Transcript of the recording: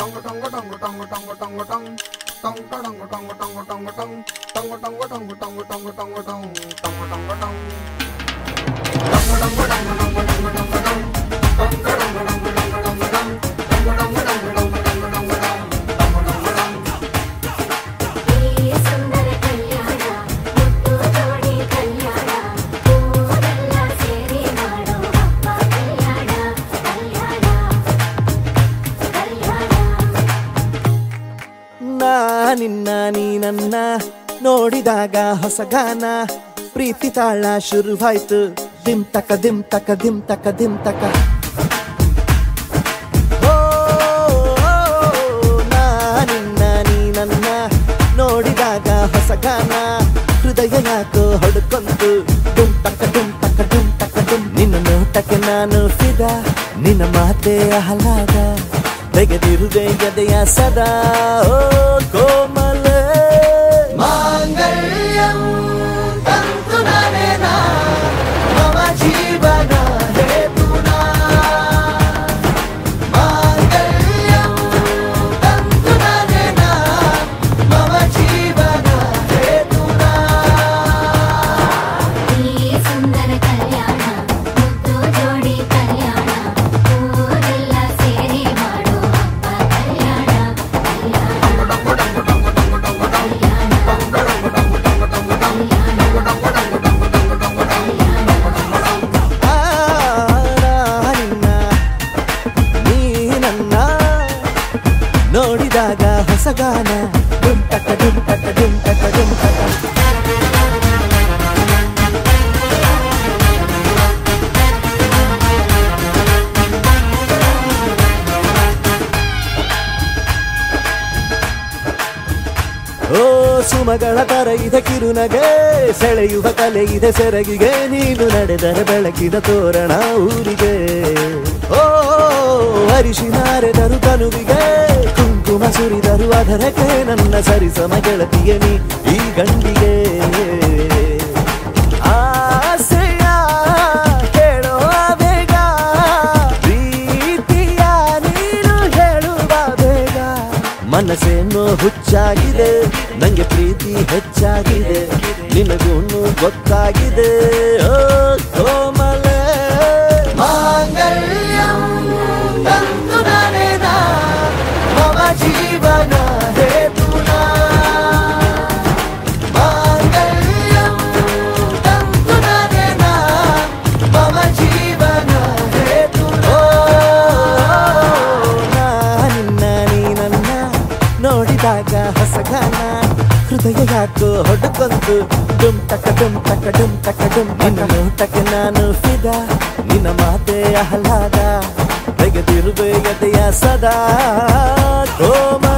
ಈ ಸುಂದರ ಕಲ್ಯಾಣ ಮುತ್ತು ಜೋಡಿ ಕಲ್ಯಾಣ ಊರೆಲ್ಲ ಸೇರಿ ಮಾಡೋ ಹಬ್ಬ ಕಲ್ಯಾಣ ಕಲ್ಯಾಣ ಕಲ್ಯಾಣ ನಾ ನಿನ್ನ ನೀ ನನ್ನ ನೋಡಿದಾಗ ಹೊಸ ಗಾನ ಪ್ರೀತಿ ತಾಳ ಶುರುವಾಯ್ತು ದಿಮ್ ತಕ ದಿಮ್ ತಕ ದಿಮ್ ತಕ ದಿಮ್ ತಕ ಓ, ನಾ ನಿನ್ನ ನೀ ನನ್ನ ನೋಡಿದಾಗ ಹೊಸ ಗಾನ ಹೃದಯ ಯಾಕೋ ಹೊಡ್ಕೊಂತು ಡುಮ್ ತಕ ಡುಮ್ ತಕ ಡುಮ್ ತಕ ಡುಮ್ ನಿನ್ನ ನೋಟಕ್ಕೆ ನಾನು ಫಿದ ನಿನ್ನ ಮಾತೆ ಆಹ್ಲಾದ ತೆಗೆದಿರುವೆ ಎದೆಯ ಸದಾ ಓ ಕೋಮಲ ಮಾಂಗಲ್ಯಂ ತಂತು ನಾನೇನಾ ಮಮ ಜೀವನ ಹೇತುನಾ ಮಾಂಗಲ್ಯಂ ತಂತು ನಾನೇನಾ ಮಮ ಜೀವನ ಹೇತುನಾ ಈ ಸುಂದರ ಕಲ್ಯಾಣ ಮುತ್ತು ಜೋಡಿ ಕಲ್ಯಾಣ ಊರೆಲ್ಲ ಸೇರಿ ಮಾಡೋ ಹಬ್ಬ ಕಲ್ಯಾಣ ಕಲ್ಯಾಣ ಆ, ನಿನ್ನ ನೀ ನನ್ನ ನೋಡಿದಾಗ ಹೊಸ ಗಾನ ಡುಮ್ ಟಕ ಡುಮ್ ಟಕ ಡುಮ್ ಟಕ ಡುಮ್ ಟಕ ಓ ಸುಮಗಳ ತರ ಇದೆ ಕಿರುನಗೆ ಸೆಳೆಯುವ ಕಲೆ ಇದೆ ಸೆರಗಿಗೆ ನೀನು ನಡೆದರೆ ಬೆಳಕಿದ ತೋರಣ ಊರಿಗೆ ಓ ಅರಿಶಿನಾರೆದರು ತನುವಿಗೆ ಕುಂಕುಮ ಸುರಿದರು ಅದರಕ್ಕೆ ನನ್ನ ಸರಿಸಮ ಗೆಳತಿಗೆ ನೀ ಈ ಗಂಡಿಗೆ ಆಸೆಯ ಕೇಳೋ ಬೇಗ ಪ್ರೀತಿಯ ನೀನು ಹೇಳುವ ಬೇಗ ಮನಸ್ಸೇನು ಹುಚ್ಚಾಗಿದೆ ನಂಗೆ ಪ್ರೀತಿ ಹೆಚ್ಚಾಗಿದೆ ನಿನಗೂನು ಗೊತ್ತಾಗಿದೆ ಓ ಕೋಮಲ ಮಾಂಗಲ್ಯಂ ತಂತು ನಾನೇನಾ ಮಮ ಜೀವನ ಹೇತುನಾ ಮಾಂಗಲ್ಯಂ ತಂತು ನಾನೇನಾ ಮಮ ಜೀವನ ಹೇತುನಾ ನಾ ನಿನ್ನ ನೀ ನನ್ನ ನೋಡಿದಾಗ ಹೊಸ ಗಾನ ಹೃದಯ ಯಾಕೋ ಹೊಡ್ಕೊಂತು ಡುಮ್ ತಕ ಡುಮ್ ತಕ ಡುಮ್ ತಕ ಡುಮ್ ನಿನ್ನ ನೋಟಕ್ಕೆ ನಾನು ಫಿದ ನಿನ್ನ ಮಾತೆ ಆಹ್ಲಾದ ತೆಗೆದಿರುವೆ ಎದೆಯ ಸದಾ ಕೋಮ